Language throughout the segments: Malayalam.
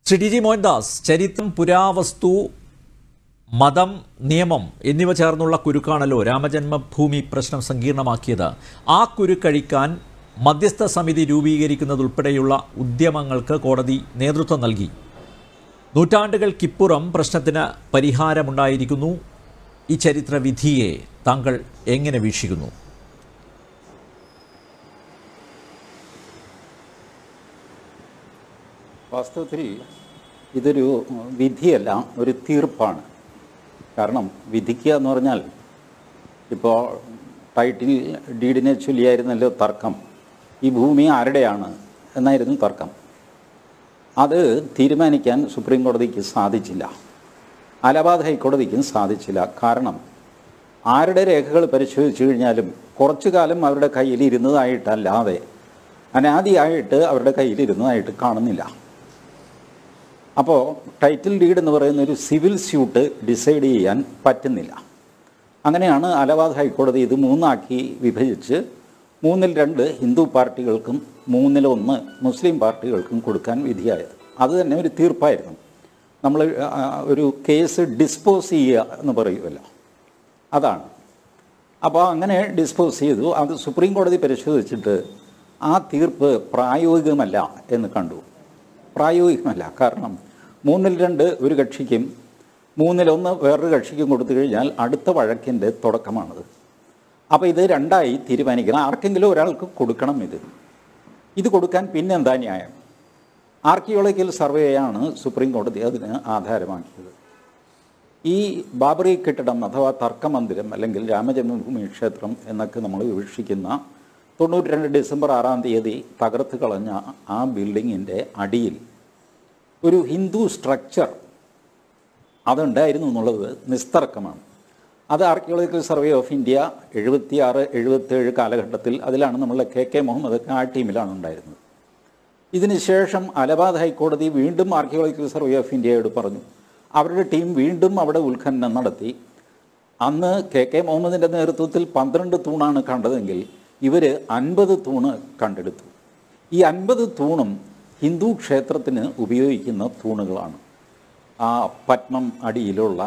ശ്രീ ടി ജി മോഹൻദാസ് ചരിത്രം പുരാവസ്തു മതം നിയമം എന്നിവ ചേർന്നുള്ള കുരുക്കാണല്ലോ രാമജന്മഭൂമി പ്രശ്നം സങ്കീർണമാക്കിയത് ആ കുരുക്കഴിക്കാൻ മധ്യസ്ഥ സമിതി രൂപീകരിക്കുന്നതുൾപ്പെടെയുള്ള ഉദ്യമങ്ങൾക്ക് കോടതി നേതൃത്വം നൽകി നൂറ്റാണ്ടുകൾക്കിപ്പുറം പ്രശ്നത്തിന് പരിഹാരമുണ്ടായിരിക്കുന്നു ഈ ചരിത്ര വിധിയെ താങ്കൾ എങ്ങനെ വീക്ഷിക്കുന്നു വാസ്തവത്തിൽ ഇതൊരു വിധിയല്ല ഒരു തീർപ്പാണ് കാരണം വിധിക്കുക എന്ന് പറഞ്ഞാൽ ഇപ്പോൾ ടൈറ്റിൽ ഡീഡിനെ ചൊല്ലിയായിരുന്നല്ലോ തർക്കം ഈ ഭൂമി ആരുടെയാണ് എന്നായിരുന്നു തർക്കം അത് തീരുമാനിക്കാൻ സുപ്രീം കോടതിക്ക് സാധിച്ചില്ല അലഹാബാദ് ഹൈക്കോടതിക്കും സാധിച്ചില്ല കാരണം ആരുടെ രേഖകൾ പരിശോധിച്ചു കഴിഞ്ഞാലും കുറച്ചു കാലം അവരുടെ കയ്യിലിരുന്നതായിട്ടല്ലാതെ അനാദിയായിട്ട് അവരുടെ കയ്യിലിരുന്നതായിട്ട് കാണുന്നില്ല അപ്പോൾ ടൈറ്റിൽ ഡീഡ് എന്ന് പറയുന്ന ഒരു സിവിൽ സ്യൂട്ട് ഡിസൈഡ് ചെയ്യാൻ പറ്റുന്നില്ല അങ്ങനെയാണ് അലഹാബാദ് ഹൈക്കോടതി ഇത് മൂന്നാക്കി വിഭജിച്ച് മൂന്നിൽ രണ്ട് ഹിന്ദു പാർട്ടികൾക്കും മൂന്നിലൊന്ന് മുസ്ലിം പാർട്ടികൾക്കും കൊടുക്കാൻ വിധിയായത് അത് തന്നെ ഒരു തീർപ്പായിരുന്നു നമ്മൾ ആ, ഒരു കേസ് ഡിസ്പോസ് ചെയ്യുക എന്ന് പറയുമല്ലോ അതാണ് അപ്പോൾ അങ്ങനെ ഡിസ്പോസ് ചെയ്തു അത് സുപ്രീം കോടതി പരിശോധിച്ചിട്ട് ആ തീർപ്പ് പ്രായോഗികമല്ല എന്ന് കണ്ടു പ്രായോഗികമല്ല കാരണം മൂന്നിൽ രണ്ട് ഒരു കക്ഷിക്കും മൂന്നിലൊന്ന് വേറൊരു കക്ഷിക്കും കൊടുത്തു കഴിഞ്ഞാൽ അടുത്ത വഴക്കിൻ്റെ തുടക്കമാണത് അപ്പോൾ ഇത് രണ്ടായി തീരുമാനിക്കണം ആർക്കെങ്കിലും ഒരാൾക്ക് കൊടുക്കണം ഇത് ഇത് കൊടുക്കാൻ പിന്നെന്താ ന്യായം ആർക്കിയോളജിക്കൽ സർവേയാണ് സുപ്രീം കോടതി അതിന് ആധാരമാക്കിയത് ഈ ബാബറി കെട്ടിടം അഥവാ തർക്കമന്ദിരം അല്ലെങ്കിൽ രാമജന്മഭൂമി ക്ഷേത്രം എന്നൊക്കെ നമ്മൾ വിവക്ഷിക്കുന്ന തൊണ്ണൂറ്റി രണ്ട് ഡിസംബർ ആറാം തീയതി തകർത്ത് കളഞ്ഞ ആ ബിൽഡിങ്ങിൻ്റെ അടിയിൽ ഒരു ഹിന്ദു സ്ട്രക്ചർ അതുണ്ടായിരുന്നു എന്നുള്ളത് നിസ്തർക്കമാണ് അത് ആർക്കിയോളജിക്കൽ സർവേ ഓഫ് ഇന്ത്യ എഴുപത്തി ആറ് എഴുപത്തേഴ് കാലഘട്ടത്തിൽ അതിലാണ് നമ്മൾ കെ കെ മുഹമ്മദ് ആ ടീമിലാണ് ഉണ്ടായിരുന്നത് ഇതിനുശേഷം അലഹാബാദ് ഹൈക്കോടതി വീണ്ടും ആർക്കിയോളജിക്കൽ സർവേ ഓഫ് ഇന്ത്യയോട് പറഞ്ഞു അവരുടെ ടീം വീണ്ടും അവിടെ ഉത്ഖനനം നടത്തി അന്ന് കെ കെ മുഹമ്മദിൻ്റെ നേതൃത്വത്തിൽ പന്ത്രണ്ട് തൂണാണ് കണ്ടതെങ്കിൽ ഇവർ അൻപത് തൂണ് കണ്ടെടുത്തു ഈ അൻപത് തൂണും ഹിന്ദു ക്ഷേത്രത്തിന് ഉപയോഗിക്കുന്ന തൂണുകളാണ് ആ പത്മം അടിയിലുള്ള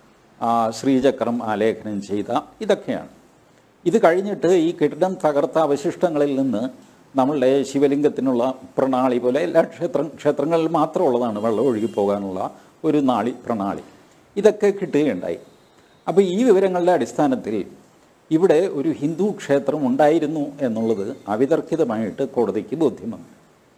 ആ ശ്രീചക്രം ആലേഖനം ചെയ്ത ഇതൊക്കെയാണ് ഇത് കഴിഞ്ഞിട്ട് ഈ കെട്ടിടം തകർത്ത അവശിഷ്ടങ്ങളിൽ നിന്ന് നമ്മളുടെ ശിവലിംഗത്തിനുള്ള പ്രണാളി പോലെ എല്ലാ ക്ഷേത്ര ക്ഷേത്രങ്ങളിൽ മാത്രമുള്ളതാണ് വെള്ളം ഒഴുകി പോകാനുള്ള ഒരു നാളി പ്രണാളി ഇതൊക്കെ കിട്ടുകയുണ്ടായി അപ്പോൾ ഈ വിവരങ്ങളുടെ അടിസ്ഥാനത്തിൽ ഇവിടെ ഒരു ഹിന്ദു ക്ഷേത്രം ഉണ്ടായിരുന്നു എന്നുള്ളത് അവിതർക്കിതമായിട്ട് കോടതിക്ക് ബോധ്യം വന്നു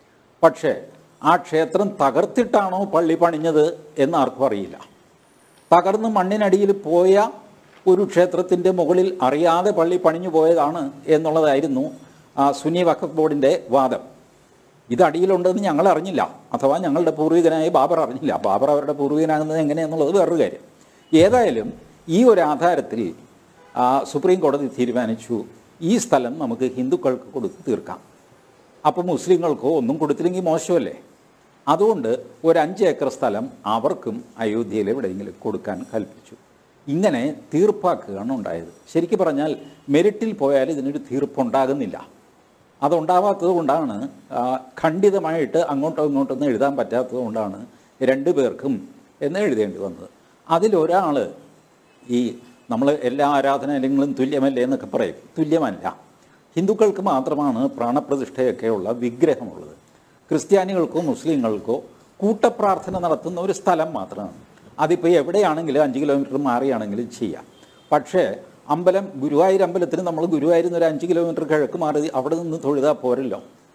പക്ഷേ ആ ക്ഷേത്രം തകർത്തിട്ടാണോ പള്ളി പണിഞ്ഞത് എന്ന് ആർക്കും അറിയില്ല തകർന്ന് മണ്ണിനടിയിൽ പോയ ഒരു ക്ഷേത്രത്തിൻ്റെ മുകളിൽ അറിയാതെ പള്ളി പണിഞ്ഞു പോയതാണ് എന്നുള്ളതായിരുന്നു ആ സുന്നി വഖഫ് ബോർഡിൻ്റെ വാദം ഇത് അടിയിലുണ്ടെന്ന് ഞങ്ങൾ അറിഞ്ഞില്ല അഥവാ ഞങ്ങളുടെ പൂർവികനായ ബാബർ അറിഞ്ഞില്ല ബാബർ അവരുടെ പൂർവികനാകുന്നത് എങ്ങനെയെന്നുള്ളത് വേറൊരു കാര്യം ഏതായാലും ഈ ഒരു ആധാരത്തിൽ ആ, സുപ്രീം കോടതി തീരുമാനിച്ചു ഈ സ്ഥലം നമുക്ക് ഹിന്ദുക്കൾക്ക് കൊടുത്ത് തീർക്കാം അപ്പോൾ മുസ്ലിങ്ങൾക്കോ ഒന്നും കൊടുത്തില്ലെങ്കിൽ മോശമല്ലേ അതുകൊണ്ട് ഒരു അഞ്ച് ഏക്കർ സ്ഥലം അവർക്കും അയോധ്യയിൽ എവിടെയെങ്കിലും കൊടുക്കാൻ കൽപ്പിച്ചു ഇങ്ങനെ തീർപ്പാക്കുകയാണ് ഉണ്ടായത് ശരിക്കും പറഞ്ഞാൽ മെരിറ്റിൽ പോയാൽ ഇതിനൊരു തീർപ്പുണ്ടാകുന്നില്ല അതുണ്ടാവാത്തത് കൊണ്ടാണ് ആ, ഖണ്ഡിതമായിട്ട് അങ്ങോട്ടോ ഇങ്ങോട്ടോ ഒന്നും എഴുതാൻ പറ്റാത്തത് കൊണ്ടാണ് രണ്ടു പേർക്കും എന്ന് എഴുതേണ്ടി വന്നത് അതിലൊരാൾ ഈ നമ്മൾ എല്ലാ ആരാധനാലയങ്ങളും തുല്യമല്ലേ എന്നൊക്കെ പറയും തുല്യമല്ല ഹിന്ദുക്കൾക്ക് മാത്രമാണ് പ്രാണപ്രതിഷ്ഠയൊക്കെയുള്ള വിഗ്രഹമുള്ളത് ക്രിസ്ത്യാനികൾക്കോ മുസ്ലിങ്ങൾക്കോ കൂട്ടപ്രാർത്ഥന നടത്തുന്ന ഒരു സ്ഥലം മാത്രമാണ് അതിപ്പോൾ എവിടെയാണെങ്കിലും അഞ്ച് കിലോമീറ്റർ മാറിയാണെങ്കിലും ചെയ്യാം പക്ഷേ അമ്പലം ഗുരുവായൂർ അമ്പലത്തിന് നമ്മൾ ഗുരുവായൂരിൽ നിന്ന് ഒരു അഞ്ച് കിലോമീറ്റർ കിഴക്ക് മാറി അവിടെ നിന്ന് തൊഴുതാൽ പോരല്ലോ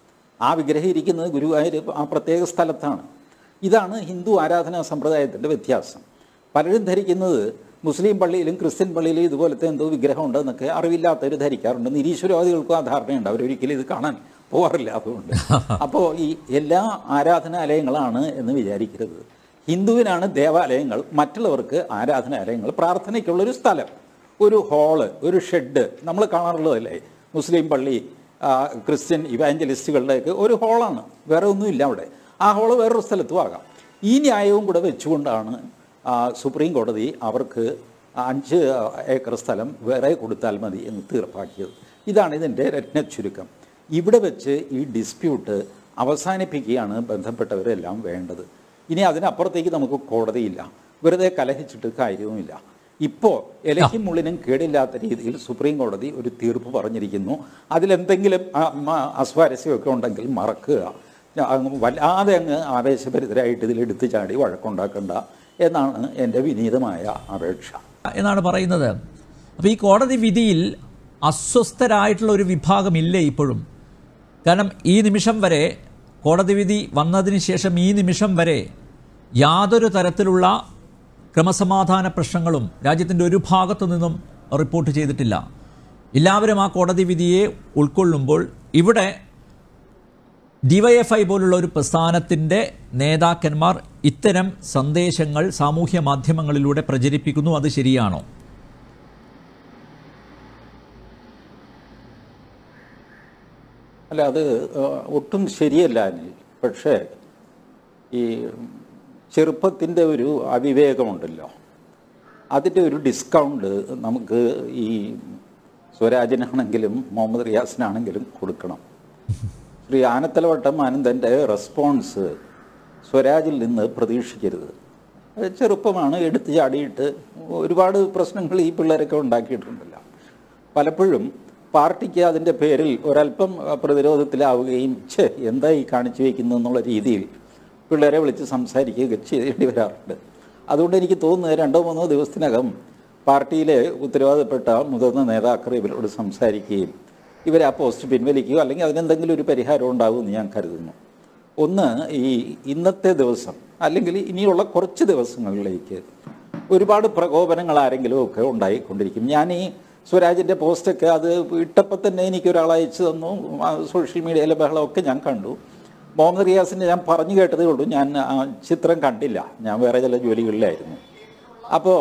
ആ വിഗ്രഹം ഇരിക്കുന്നത് ഗുരുവായൂർ ആ പ്രത്യേക സ്ഥലത്താണ് ഇതാണ് ഹിന്ദു ആരാധനാ സമ്പ്രദായത്തിൻ്റെ വ്യത്യാസം പലരും ധരിക്കുന്നത് മുസ്ലിം പള്ളിയിലും ക്രിസ്ത്യൻ പള്ളിയിലും ഇതുപോലത്തെ എന്തോ വിഗ്രഹം ഉണ്ടെന്നൊക്കെ അറിവില്ലാത്തവർ ധരിക്കാറുണ്ട് നിരീശ്വരവാദികൾക്കും ആ ധാരണയുണ്ട് അവരൊരിക്കലും ഇത് കാണാൻ പോകാറില്ല അതുകൊണ്ട് അപ്പോൾ ഈ എല്ലാ ആരാധനാലയങ്ങളാണ് എന്ന് വിചാരിക്കരുത് ഹിന്ദുവിനാണ് ദേവാലയങ്ങൾ മറ്റുള്ളവർക്ക് ആരാധനാലയങ്ങൾ പ്രാർത്ഥനയ്ക്കുള്ളൊരു സ്ഥലം ഒരു ഹാള് ഒരു ഷെഡ് നമ്മൾ കാണാറുള്ളതല്ലേ മുസ്ലിം പള്ളി ആ, ക്രിസ്ത്യൻ ഇവാഞ്ചലിസ്റ്റുകളുടെയൊക്കെ ഒരു ഹാളാണ് വേറെ ഒന്നുമില്ല അവിടെ ആ ഹാള് വേറൊരു സ്ഥലത്തും ആകാം ഈ ന്യായവും കൂടെ വെച്ചുകൊണ്ടാണ് ആ, സുപ്രീം കോടതി അവർക്ക് അഞ്ച് ഏക്കർ സ്ഥലം വേറെ കൊടുത്താൽ മതി എന്ന് തീർപ്പാക്കിയത് ഇതാണ് ഇതിൻ്റെ രത്ന ചുരുക്കം ഇവിടെ വെച്ച് ഈ ഡിസ്പ്യൂട്ട് അവസാനിപ്പിക്കുകയാണ് ബന്ധപ്പെട്ടവരെല്ലാം വേണ്ടത് ഇനി അതിനപ്പുറത്തേക്ക് നമുക്ക് കോടതിയില്ല വെറുതെ കലഹിച്ചിട്ട് കാര്യവുമില്ല ഇപ്പോൾ ഇലയ്ക്കും മുള്ളിനും കേടില്ലാത്ത രീതിയിൽ സുപ്രീം കോടതി ഒരു തീർപ്പ് പറഞ്ഞിരിക്കുന്നു അതിലെന്തെങ്കിലും ആ- മ- അസ്വാരസ്യമൊക്കെ ഉണ്ടെങ്കിൽ മറക്കുക അങ്ങ് വല്ലാതെ അങ്ങ് ആവേശഭരിതരായിട്ട് ഇതിൽ എടുത്തു ചാടി വഴക്കുണ്ടാക്കണ്ട എന്നാണ് എൻ്റെ വിനീതമായ അപേക്ഷ എന്നാണ് പറയുന്നത് അപ്പോൾ ഈ കോടതി വിധിയിൽ അസ്വസ്ഥരായിട്ടുള്ള ഒരു വിഭാഗമില്ലേ ഇപ്പോഴും കാരണം ഈ നിമിഷം വരെ കോടതി വിധി വന്നതിന് ശേഷം ഈ നിമിഷം വരെ യാതൊരു തരത്തിലുള്ള ക്രമസമാധാന പ്രശ്നങ്ങളും രാജ്യത്തിൻ്റെ ഒരു ഭാഗത്തു നിന്നും റിപ്പോർട്ട് ചെയ്തിട്ടില്ല എല്ലാവരും ആ കോടതി വിധിയെ ഉൾക്കൊള്ളുമ്പോൾ ഇവിടെ ഡിവൈഎഫ്ഐ പോലുള്ള ഒരു പ്രസ്ഥാനത്തിൻ്റെ നേതാക്കന്മാർ ഇത്തരം സന്ദേശങ്ങൾ സാമൂഹ്യ മാധ്യമങ്ങളിലൂടെ പ്രചരിപ്പിക്കുന്നു അത് ശരിയാണോ അല്ല അത് ഏഹ്, ഒട്ടും ശരിയല്ല അനിൽ പക്ഷേ ഈ ചെറുപ്പത്തിൻ്റെ ഒരു അവിവേകമുണ്ടല്ലോ അതിൻ്റെ ഒരു ഡിസ്കൗണ്ട് നമുക്ക് ഈ സ്വരാജിനാണെങ്കിലും മുഹമ്മദ് റിയാസിനാണെങ്കിലും കൊടുക്കണം ശ്രീ ആനത്തലവട്ടം ആനന്ദൻ്റെ റെസ്പോൺസ് സ്വരാജിൽ നിന്ന് പ്രതീക്ഷിക്കരുത് അത് ചെറുപ്പമാണ് എടുത്ത് ചാടിയിട്ട് ഒരുപാട് പ്രശ്നങ്ങൾ ഈ പിള്ളേരൊക്കെ ഉണ്ടാക്കിയിട്ടുണ്ടല്ലോ പലപ്പോഴും പാർട്ടിക്ക് അതിൻ്റെ പേരിൽ ഒരല്പം പ്രതിരോധത്തിലാവുകയും ഛേ എന്താ ഈ കാണിച്ചു വയ്ക്കുന്നത് എന്നുള്ള രീതിയിൽ പിള്ളേരെ വിളിച്ച് സംസാരിക്കുകയൊക്കെ ചെയ്യേണ്ടി വരാറുണ്ട് അതുകൊണ്ട് എനിക്ക് തോന്നുന്നത് രണ്ടോ മൂന്നോ ദിവസത്തിനകം പാർട്ടിയിലെ ഉത്തരവാദപ്പെട്ട മുതിർന്ന നേതാക്കൾ ഇവരോട് സംസാരിക്കുകയും ഇവരെ ആ പോസ്റ്റ് പിൻവലിക്കുകയോ അല്ലെങ്കിൽ അതിനെന്തെങ്കിലും ഒരു പരിഹാരം ഉണ്ടാകുമെന്ന് ഞാൻ കരുതുന്നു ഒന്ന് ഈ ഇന്നത്തെ ദിവസം അല്ലെങ്കിൽ ഇനിയുള്ള കുറച്ച് ദിവസങ്ങളിലേക്ക് ഒരുപാട് പ്രകോപനങ്ങൾ ആരെങ്കിലും ഒക്കെ ഉണ്ടായിക്കൊണ്ടിരിക്കും ഞാൻ ഈ സ്വരാജിൻ്റെ പോസ്റ്റൊക്കെ അത് ഇട്ടപ്പോൾ തന്നെ എനിക്ക് ഒരാൾ അയച്ചു തന്നു ആ സോഷ്യൽ മീഡിയയിലെ ബഹളമൊക്കെ ഞാൻ കണ്ടു മുഹമ്മദ് റിയാസിൻ്റെ ഞാൻ പറഞ്ഞു കേട്ടതേ ഉള്ളൂ ഞാൻ ആ ചിത്രം കണ്ടില്ല ഞാൻ വേറെ ചില ജോലികളിലായിരുന്നു അപ്പോൾ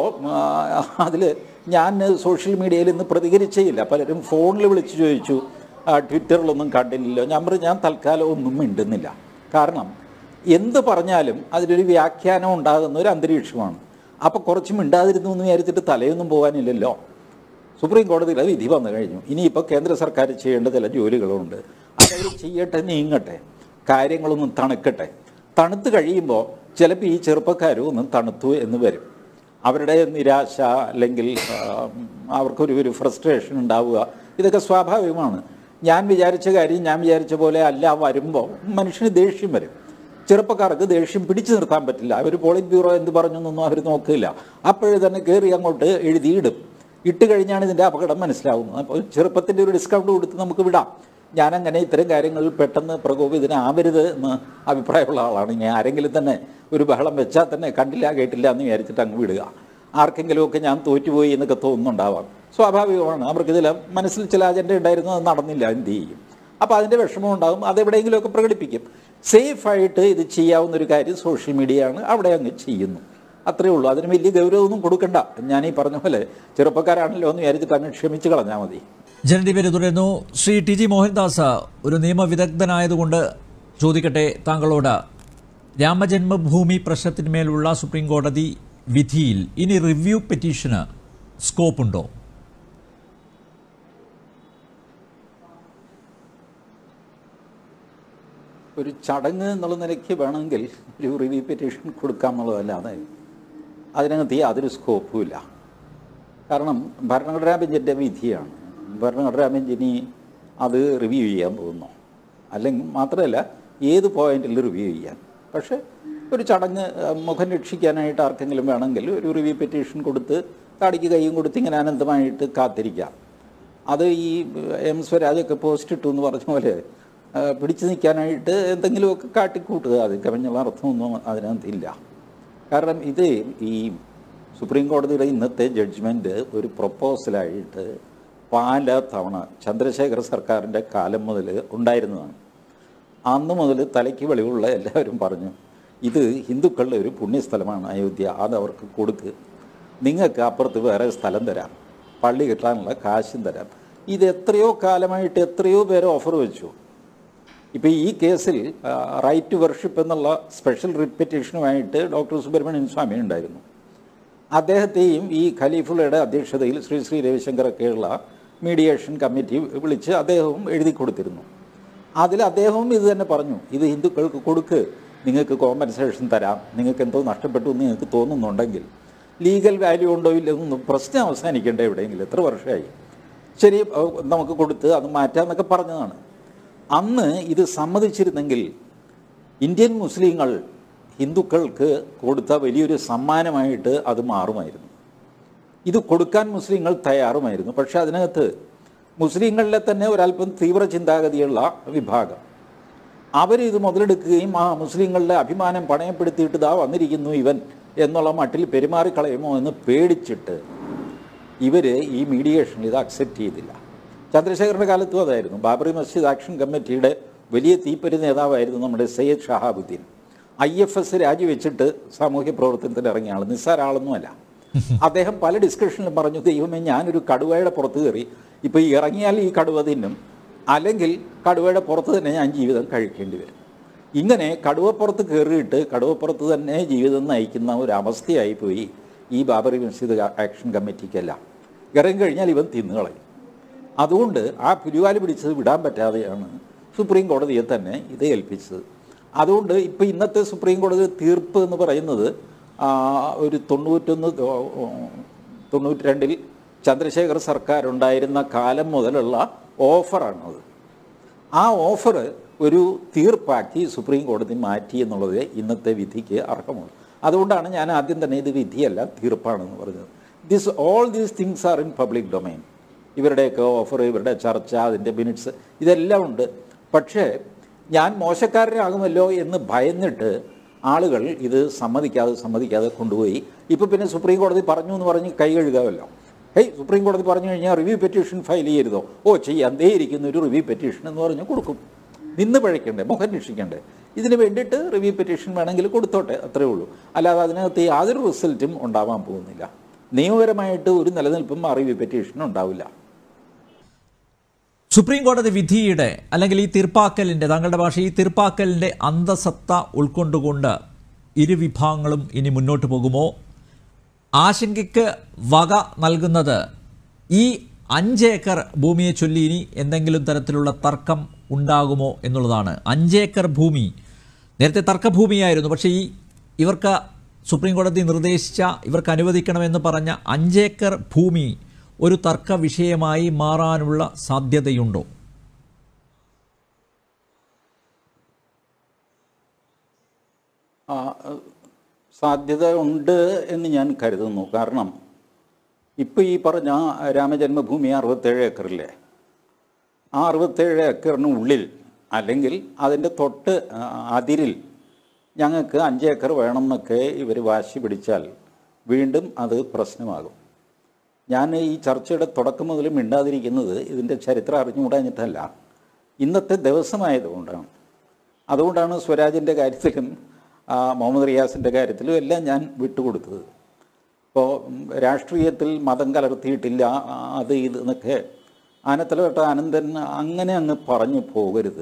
അതിൽ ഞാൻ സോഷ്യൽ മീഡിയയിൽ ഇന്ന് പ്രതികരിച്ചേയില്ല പലരും ഫോണിൽ വിളിച്ച് ചോദിച്ചു ആ, ട്വിറ്ററിലൊന്നും കണ്ടില്ലല്ലോ ഞാൻ പറഞ്ഞു ഞാൻ തൽക്കാലം ഒന്നും മിണ്ടുന്നില്ല കാരണം എന്ത് പറഞ്ഞാലും അതിലൊരു വ്യാഖ്യാനം ഉണ്ടാകുന്ന ഒരു അന്തരീക്ഷമാണ് അപ്പോൾ കുറച്ച് മിണ്ടാതിരുന്നു എന്ന് വിചാരിച്ചിട്ട് തലയൊന്നും പോകാനില്ലല്ലോ സുപ്രീം കോടതിയിലെ വിധി വന്നു കഴിഞ്ഞു ഇനിയിപ്പോൾ കേന്ദ്ര സർക്കാർ ചെയ്യേണ്ട ചില ജോലികളുണ്ട് അതവർ ചെയ്യട്ടെ നീങ്ങട്ടെ കാര്യങ്ങളൊന്നും തണുക്കട്ടെ തണുത്ത് കഴിയുമ്പോൾ ചിലപ്പോൾ ഈ ചെറുപ്പക്കാരും ഒന്ന് തണുത്തു എന്ന് വരും അവരുടെ നിരാശ അല്ലെങ്കിൽ ആ, അവർക്കൊരു ഒരു ഫ്രസ്ട്രേഷൻ ഉണ്ടാവുക ഇതൊക്കെ സ്വാഭാവികമാണ് ഞാൻ വിചാരിച്ച കാര്യം ഞാൻ വിചാരിച്ച പോലെ അല്ല വരുമ്പോൾ മനുഷ്യന് ദേഷ്യം വരും ചെറുപ്പക്കാർക്ക് ദേഷ്യം പിടിച്ചു നിർത്താൻ പറ്റില്ല അവർ പോളിറ്റ് ബ്യൂറോ എന്ത് പറഞ്ഞു എന്നൊന്നും അവർ നോക്കില്ല അപ്പോഴേ തന്നെ കയറി അങ്ങോട്ട് എഴുതിയിടും ഇട്ട് കഴിഞ്ഞാണ് ഇതിൻ്റെ അപകടം മനസ്സിലാവുന്നത് അപ്പോൾ ചെറുപ്പത്തിൻ്റെ ഒരു ഡിസ്കൗണ്ട് കൊടുത്ത് നമുക്ക് വിടാം ഞാനങ്ങനെ ഇത്തരം കാര്യങ്ങളിൽ പെട്ടെന്ന് പ്രകോപിതനാവരുത് എന്ന് അഭിപ്രായമുള്ള ആളാണ് ഞാൻ ആരെങ്കിലും തന്നെ ഒരു ബഹളം വെച്ചാൽ തന്നെ കണ്ടില്ല കേട്ടില്ല എന്ന് വിചാരിച്ചിട്ട് അങ്ങ് വിടുക ആർക്കെങ്കിലുമൊക്കെ ഞാൻ തോറ്റുപോയി എന്നൊക്കെ തോന്നുന്നുണ്ടാവാം സ്വാഭാവികമാണ് അവർക്ക് ചില മനസ്സിൽ ചില അജണ്ട ഉണ്ടായിരുന്നു അത് നടന്നില്ല എന്ത് ചെയ്യും അപ്പോൾ അതിൻ്റെ വിഷമം ഉണ്ടാകും അതെവിടെയെങ്കിലുമൊക്കെ പ്രകടിപ്പിക്കും സേഫായിട്ട് ഇത് ചെയ്യാവുന്ന ഒരു കാര്യം സോഷ്യൽ മീഡിയയാണ് അവിടെ അങ്ങ് ചെയ്യുന്നു അത്രയേ ഉള്ളൂ അതിന് വലിയ ഗൗരവമൊന്നും കൊടുക്കണ്ട ഞാൻ ഈ പറഞ്ഞ പോലെ ചെറുപ്പക്കാരാണല്ലോ എന്ന് വിചാരിച്ചിട്ട് അങ്ങ് ക്ഷമിച്ച് കളഞ്ഞാൽ മതി ജനതി പേര് തുടരുന്നു ശ്രീ ടി ജി മോഹൻദാസ് ഒരു നിയമവിദഗ്ധനായതുകൊണ്ട് ചോദിക്കട്ടെ താങ്കളോട് രാമജന്മഭൂമി പ്രശ്നത്തിന്മേലുള്ള സുപ്രീം കോടതി വിധിയിൽ ഇനി റിവ്യൂ പെറ്റീഷന് സ്കോപ്പുണ്ടോ ഒരു ചടങ്ങ് എന്നുള്ള നിലയ്ക്ക് വേണമെങ്കിൽ ഒരു റിവ്യൂ പെറ്റീഷൻ കൊടുക്കാം എന്നുള്ളതല്ലാതെ അതിനകത്ത് യാതൊരു സ്കോപ്പും ഇല്ല കാരണം ഭരണഘടനാ ബെഞ്ചിൻ്റെ വിധിയാണ് ഭരണഘടനാ ബെഞ്ചിനി അത് റിവ്യൂ ചെയ്യാൻ പോകുന്നു അല്ലെങ്കിൽ മാത്രമല്ല ഏത് പോയിന്റിൽ റിവ്യൂ ചെയ്യാൻ പക്ഷേ ഒരു ചടങ്ങ് അഹ്, മുഖം രക്ഷിക്കാനായിട്ട് ആർക്കെങ്കിലും വേണമെങ്കിൽ ഒരു റിവ്യൂ പെറ്റീഷൻ കൊടുത്ത് താടിക്ക് കൈയും കൊടുത്ത് ഇങ്ങനെ അനന്തമായിട്ട് കാത്തിരിക്കാം അത് ഈ എം സ്വരാജൊക്കെ പോസ്റ്റ് ഇട്ടു എന്ന് പറഞ്ഞ പോലെ ആ, പിടിച്ചു നിൽക്കാനായിട്ട് എന്തെങ്കിലുമൊക്കെ കാട്ടിക്കൂട്ടുക അത് കവിഞ്ഞുള്ള അർത്ഥമൊന്നും അതിനകത്ത് ഇല്ല കാരണം ഇത് ഈ സുപ്രീം കോടതിയുടെ ഇന്നത്തെ ജഡ്ജ്മെൻറ്റ് ഒരു പ്രൊപ്പോസലായിട്ട് പല തവണ ചന്ദ്രശേഖർ സർക്കാരിൻ്റെ കാലം മുതൽ ഉണ്ടായിരുന്നതാണ് അന്ന് മുതൽ തലയ്ക്ക് വെളിവുള്ള എല്ലാവരും പറഞ്ഞു ഇത് ഹിന്ദുക്കളുടെ ഒരു പുണ്യസ്ഥലമാണ് അയോധ്യ അത് അവർക്ക് കൊടുക്ക് നിങ്ങൾക്ക് അപ്പുറത്ത് വേറെ സ്ഥലം തരാം പള്ളി കെട്ടാനുള്ള കാശും തരാം ഇത് എത്രയോ കാലമായിട്ട് എത്രയോ പേര് ഓഫർ വെച്ചു ഇപ്പോൾ ഈ കേസിൽ റൈറ്റ് ടു വർഷിപ്പ് എന്നുള്ള സ്പെഷ്യൽ റിപ്പറ്റീഷനുമായിട്ട് ഡോക്ടർ സുബ്രഹ്മണ്യൻ സ്വാമി ഉണ്ടായിരുന്നു അദ്ദേഹത്തെയും ഈ ഖലീഫുള്ളയുടെ അധ്യക്ഷതയിൽ ശ്രീ ശ്രീ രവിശങ്കറൊക്കെയുള്ള മീഡിയേഷൻ കമ്മിറ്റി വിളിച്ച് അദ്ദേഹവും എഴുതി കൊടുത്തിരുന്നു അതിൽ അദ്ദേഹവും ഇത് തന്നെ പറഞ്ഞു ഇത് ഹിന്ദുക്കൾക്ക് കൊടുക്ക് നിങ്ങൾക്ക് കോമ്പൻസേഷൻ തരാം നിങ്ങൾക്ക് എന്തോ നഷ്ടപ്പെട്ടു എന്ന് നിങ്ങൾക്ക് തോന്നുന്നുണ്ടെങ്കിൽ ലീഗൽ വാല്യൂ ഉണ്ടോ ഇല്ലെന്നൊന്നും പ്രശ്നം അവസാനിക്കേണ്ട എവിടെയെങ്കിലും എത്ര വർഷമായി ശരി ഏഹ്, നമുക്ക് കൊടുത്ത് അത് മാറ്റാമെന്നൊക്കെ പറഞ്ഞതാണ് അന്ന് ഇത് സമ്മതിച്ചിരുന്നെങ്കിൽ ഇന്ത്യൻ മുസ്ലിങ്ങൾ ഹിന്ദുക്കൾക്ക് കൊടുത്ത വലിയൊരു സമ്മാനമായിട്ട് അത് മാറുമായിരുന്നു ഇത് കൊടുക്കാൻ മുസ്ലിങ്ങൾ തയ്യാറുമായിരുന്നു പക്ഷെ അതിനകത്ത് മുസ്ലിങ്ങളിലെ തന്നെ ഒരല്പം തീവ്ര ചിന്താഗതിയുള്ള വിഭാഗം അവർ ഇത് മുതലെടുക്കുകയും ആ മുസ്ലിങ്ങളുടെ അഭിമാനം പണയപ്പെടുത്തിയിട്ട് ഇതാ വന്നിരിക്കുന്നു ഇവൻ എന്നുള്ള മട്ടിൽ പെരുമാറിക്കളയുമോ എന്ന് പേടിച്ചിട്ട് ഇവർ ഈ മീഡിയേഷനിൽ ഇത് അക്സെപ്റ്റ് ചെയ്തില്ല ചന്ദ്രശേഖരൻ്റെ കാലത്തും അതായിരുന്നു ബാബറി മസ്ജിദ് ആക്ഷൻ കമ്മിറ്റിയുടെ വലിയ തീപ്പരി നേതാവായിരുന്നു നമ്മുടെ Syed Shahabuddin I F S രാജിവെച്ചിട്ട് സാമൂഹ്യ പ്രവർത്തനത്തിൽ ഇറങ്ങിയ ആൾ നിസ്സാര ആളൊന്നുമല്ല അദ്ദേഹം പല ഡിസ്കഷനിലും പറഞ്ഞു ദൈവമേ ഞാനൊരു കടുവയുടെ പുറത്ത് കയറി ഇപ്പോൾ ഈ ഇറങ്ങിയാൽ ഈ കടുവ തിന്നും അല്ലെങ്കിൽ കടുവയുടെ പുറത്ത് തന്നെ ഞാൻ ജീവിതം കഴിക്കേണ്ടി വരും ഇങ്ങനെ കടുവപ്പുറത്ത് കയറിയിട്ട് കടുവപ്പുറത്ത് തന്നെ ജീവിതം നയിക്കുന്ന ഒരു അവസ്ഥയായി പോയി ഈ ബാബറി മസ്ജിദ് ആക്ഷൻ കമ്മിറ്റിക്കല്ല ഇറങ്ങി കഴിഞ്ഞാൽ ഇവൻ തിന്നുകളയും അതുകൊണ്ട് ആ പുലിവാല് പിടിച്ചത് വിടാൻ പറ്റാതെയാണ് സുപ്രീം കോടതിയെ തന്നെ ഇത് ഏൽപ്പിച്ചത് അതുകൊണ്ട് ഇപ്പോൾ ഇന്നത്തെ സുപ്രീം കോടതി തീർപ്പ് എന്ന് പറയുന്നത് ആ, ഒരു തൊണ്ണൂറ്റൊന്ന് തൊ- തൊണ്ണൂറ്റി രണ്ടിൽ ചന്ദ്രശേഖർ സർക്കാർ ഉണ്ടായിരുന്ന കാലം മുതലുള്ള ഓഫറാണത് ആ ഓഫർ ഒരു തീർപ്പാക്കി സുപ്രീം കോടതി മാറ്റി എന്നുള്ളത് ഇന്നത്തെ വിധിക്ക് അർഹമാണ് അതുകൊണ്ടാണ് ഞാൻ ആദ്യം തന്നെ ഇത് വിധിയല്ല തീർപ്പാണെന്ന് പറഞ്ഞത് this all these things are in public domain ഇവരുടെയൊക്കെ ഓഫർ ഇവരുടെ ചർച്ച അതിൻ്റെ മിനിറ്റ്സ് ഇതെല്ലാം ഉണ്ട് പക്ഷേ ഞാൻ മോശക്കാരനാകുമല്ലോ എന്ന് ഭയന്നിട്ട് ആളുകൾ ഇത് സമ്മതിക്കാതെ സമ്മതിക്കാതെ കൊണ്ടുപോയി ഇപ്പോൾ പിന്നെ സുപ്രീം കോടതി പറഞ്ഞു എന്ന് പറഞ്ഞ് കൈ കഴുകാമല്ലോ ഹേയ് സുപ്രീം കോടതി പറഞ്ഞു കഴിഞ്ഞാൽ റിവ്യൂ പെറ്റീഷൻ ഫയൽ ചെയ്യരുതോ ഓ ചെയ്യാം ദേ ഇരിക്കുന്ന ഒരു റിവ്യൂ പെറ്റീഷൻ എന്ന് പറഞ്ഞ് കൊടുക്കും നിന്ന് പഴയ്ക്കണ്ടേ മുഖം രക്ഷിക്കണ്ടേ ഇതിന് വേണ്ടിയിട്ട് റിവ്യൂ പെറ്റീഷൻ വേണമെങ്കിൽ കൊടുത്തോട്ടെ അത്രേ ഉള്ളൂ അല്ലാതെ അതിനകത്ത് യാതൊരു റിസൾട്ടും ഉണ്ടാവാൻ പോകുന്നില്ല നിയമപരമായിട്ട് ഒരു നിലനിൽപ്പും ആ റിവ്യൂ പെറ്റീഷൻ ഉണ്ടാവില്ല സുപ്രീം കോടതി വിധിയുടെ അല്ലെങ്കിൽ ഈ തീർപ്പാക്കലിന്റെ താങ്കളുടെ ഭാഷ ഈ തീർപ്പാക്കലിന്റെ അന്തസത്ത ഉൾക്കൊണ്ടുകൊണ്ട് ഇരു വിഭാഗങ്ങളും ഇനി മുന്നോട്ട് പോകുമോ ആശങ്കയ്ക്ക് വക നൽകുന്നത് ഈ അഞ്ച് ഏക്കർ ഭൂമിയെ ചൊല്ലി ഇനി എന്തെങ്കിലും തരത്തിലുള്ള തർക്കം ഉണ്ടാകുമോ എന്നുള്ളതാണ് അഞ്ച് ഏക്കർ ഭൂമി നേരത്തെ തർക്കഭൂമിയായിരുന്നു പക്ഷേ ഈ ഇവർക്ക് സുപ്രീം കോടതി നിർദ്ദേശിച്ച ഇവർക്ക് അനുവദിക്കണമെന്ന് പറഞ്ഞ അഞ്ചേക്കർ ഭൂമി ഒരു തർക്ക വിഷയമായി മാറാനുള്ള സാധ്യതയുണ്ടോ ആ, സാധ്യത ഉണ്ട് എന്ന് ഞാൻ കരുതുന്നു കാരണം ഇപ്പോൾ ഈ പറഞ്ഞ രാമജന്മഭൂമി അറുപത്തേഴ് ഏക്കറില്ലേ ആ അറുപത്തേഴ് ഏക്കറിന് ഉള്ളിൽ അല്ലെങ്കിൽ അതിൻ്റെ തൊട്ട് ആ, അതിരിൽ ഞങ്ങൾക്ക് അഞ്ച് ഏക്കർ വേണം എന്നൊക്കെ ഇവർ വാശി പിടിച്ചാൽ വീണ്ടും അത് പ്രശ്നമാകും ഞാൻ ഈ ചർച്ചയുടെ തുടക്കം മുതൽ മിണ്ടാതിരിക്കുന്നത് ഇതിൻ്റെ ചരിത്രം അറിഞ്ഞുകൂടാഞ്ഞിട്ടല്ല ഇന്നത്തെ ദിവസമായതുകൊണ്ടാണ് അതുകൊണ്ടാണ് സ്വരാജിൻ്റെ കാര്യത്തിലും ആ, മുഹമ്മദ് റിയാസിൻ്റെ കാര്യത്തിലും എല്ലാം ഞാൻ വിട്ടുകൊടുത്തത് ഇപ്പോൾ ഉം, രാഷ്ട്രീയത്തിൽ മതം കലർത്തിയിട്ടില്ല ആ, അത് ഇത് എന്നൊക്കെ ആനത്തലവട്ട ആനന്ദൻ അങ്ങനെ അങ്ങ് പറഞ്ഞു പോകരുത്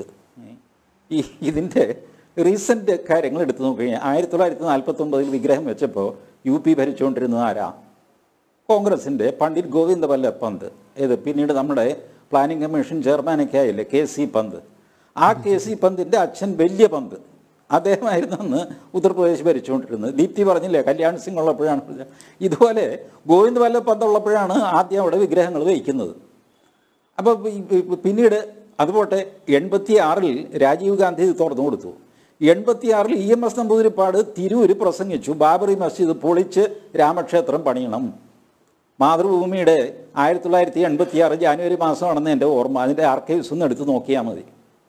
ഈ ഇതിൻ്റെ റീസെൻ്റ് കാര്യങ്ങൾ എടുത്തു നോക്കുകയാൽ ആയിരത്തി തൊള്ളായിരത്തി നാൽപ്പത്തൊമ്പതിൽ വിഗ്രഹം വെച്ചപ്പോൾ യു പി ഭരിച്ചുകൊണ്ടിരുന്നത് ആരാ കോൺഗ്രസിൻ്റെ പണ്ഡിറ്റ് ഗോവിന്ദ വല്ലഭ് പന്ത് ഏത് പിന്നീട് നമ്മുടെ പ്ലാനിംഗ് കമ്മീഷൻ ചെയർമാനൊക്കെ ആയില്ലേ കെ സി പന്ത് ആ കെ സി പന്തിൻ്റെ അച്ഛൻ വലിയ പന്ത് അദ്ദേഹമായിരുന്നു അന്ന് ഉത്തർപ്രദേശ് ഭരിച്ചുകൊണ്ടിരുന്നത് ദീപ്തി പറഞ്ഞില്ലേ കല്യാൺ സിംഗ് ഉള്ളപ്പോഴാണ് ഇതുപോലെ ഗോവിന്ദ് വല്ലഭ് പന്ത് ഉള്ളപ്പോഴാണ് ആദ്യം അവിടെ വിഗ്രഹങ്ങൾ വയ്ക്കുന്നത് അപ്പോൾ പിന്നീട് അതുപോട്ടെ എൺപത്തി ആറിൽ രാജീവ് ഗാന്ധി ഇത് തുറന്നു കൊടുത്തു എൺപത്തി ആറിൽ E M S Namboodiripad Tirur പ്രസംഗിച്ചു ബാബറി മസ്ജിദ് പൊളിച്ച് രാമക്ഷേത്രം പണിയണം മാതൃഭൂമിയുടെ ആയിരത്തി തൊള്ളായിരത്തി എൺപത്തി ആറ് ജാനുവരി മാസമാണെന്ന് എൻ്റെ ഓർമ്മ അതിൻ്റെ ആർക്കൈവ്സ് ഒന്ന് എടുത്ത് നോക്കിയാൽ മതി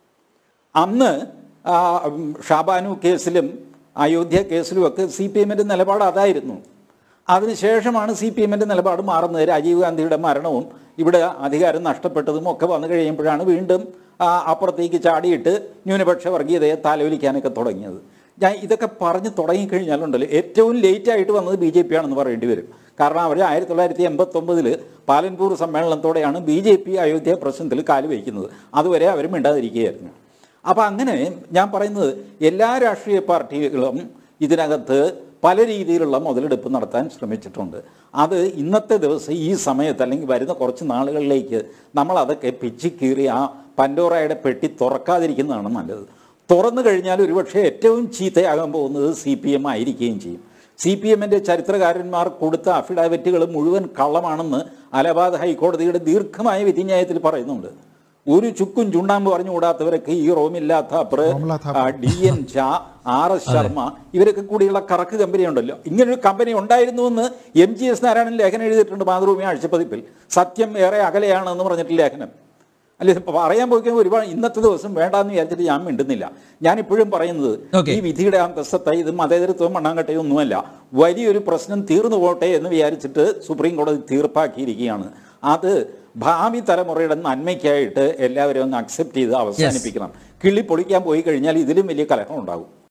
അന്ന് ആ, ഉം, ഷാബാനു കേസിലും അയോധ്യ കേസിലും ഒക്കെ സി പി എമ്മിൻ്റെ നിലപാട് അതായിരുന്നു അതിനുശേഷമാണ് സി പി എമ്മിൻ്റെ നിലപാട് മാറുന്നത് രാജീവ് ഗാന്ധിയുടെ മരണവും ഇവിടെ അധികാരം നഷ്ടപ്പെട്ടതും ഒക്കെ വന്നു കഴിയുമ്പോഴാണ് വീണ്ടും ആ, അപ്പുറത്തേക്ക് ചാടിയിട്ട് ന്യൂനപക്ഷ വർഗീയതയെ താലോലിക്കാനൊക്കെ തുടങ്ങിയത് ഞാൻ ഇതൊക്കെ പറഞ്ഞ് തുടങ്ങിക്കഴിഞ്ഞാലുണ്ടല്ലോ ഏറ്റവും ലേറ്റ് ആയിട്ട് വന്നത് ബി ജെ പി ആണെന്ന് പറയേണ്ടി വരും കാരണം അവർ ആയിരത്തി തൊള്ളായിരത്തി എൺപത്തൊമ്പതിൽ പാലൻപൂർ സമ്മേളനത്തോടെയാണ് ബി ജെ പി അയോധ്യ പ്രശ്നത്തിൽ കാല് വയ്ക്കുന്നത് അതുവരെ അവർ മിണ്ടാതിരിക്കുകയായിരുന്നു അപ്പോൾ അങ്ങനെ ഞാൻ പറയുന്നത് എല്ലാ രാഷ്ട്രീയ പാർട്ടികളും ഇതിനകത്ത് പല രീതിയിലുള്ള മുതലെടുപ്പ് നടത്താൻ ശ്രമിച്ചിട്ടുണ്ട് അത് ഇന്നത്തെ ദിവസം ഈ സമയത്ത് അല്ലെങ്കിൽ വരുന്ന കുറച്ച് നാളുകളിലേക്ക് നമ്മൾ അതൊക്കെ പിച്ചി കീറി ആ പൻഡോറയുടെ പെട്ടി തുറക്കാതിരിക്കുന്നതാണ് നല്ലത് തുറന്നു കഴിഞ്ഞാൽ ഒരുപക്ഷെ ഏറ്റവും ചീത്തയാകാൻ പോകുന്നത് സി പി എം ആയിരിക്കുകയും ചെയ്യും സി പി എമ്മിൻ്റെ ചരിത്രകാരന്മാർ കൊടുത്ത അഫിഡാവിറ്റുകൾ മുഴുവൻ കള്ളമാണെന്ന് അലഹാബാദ് ഹൈക്കോടതിയുടെ ദീർഘമായ വിധിന്യായത്തിൽ പറയുന്നുണ്ട് ഒരു ചുക്കും ചുണ്ണാമ്പ് പറഞ്ഞുകൂടാത്തവരൊക്കെ ഈ റോമില്ലാത്ത Romila Thapar. D N Jha R S Sharma ഇവരൊക്കെ കൂടിയുള്ള കറക്ക് കമ്പനി ഉണ്ടല്ലോ ഇങ്ങനൊരു കമ്പനി ഉണ്ടായിരുന്നു എന്ന് എം ജി എസ് നാരായണൻ ലേഖനം എഴുതിയിട്ടുണ്ട് മാതൃഭൂമി ആഴ്ചപ്പതിപ്പിൽ സത്യം ഏറെ അകലെയാണെന്ന് പറഞ്ഞിട്ട് ലേഖനം അല്ലെ ഇപ്പൊ പറയാൻ പോയി കഴിഞ്ഞാൽ ഒരുപാട് ഇന്നത്തെ ദിവസം വേണ്ടാന്ന് വിചാരിച്ചിട്ട് ഞാൻ മിണ്ടുന്നില്ല ഞാൻ ഇപ്പോഴും പറയുന്നത് Okay. ഈ വിധിയുടെ അന്തസ്ഥത ഇത് മതേതരത്വം മണ്ണാങ്കട്ടയും ഒന്നുമല്ല വലിയൊരു പ്രശ്നം തീർന്നു പോട്ടെ എന്ന് വിചാരിച്ചിട്ട് സുപ്രീം കോടതി തീർപ്പാക്കിയിരിക്കുകയാണ് അത് ഭാവി തലമുറയുടെ നന്മയ്ക്കായിട്ട് എല്ലാവരും അങ്ങ് അക്സെപ്റ്റ് ചെയ്ത് അവസാനിപ്പിക്കണം കിള്ളി പൊളിക്കാൻ പോയി കഴിഞ്ഞാൽ ഇതിലും വലിയ കലഹം ഉണ്ടാകും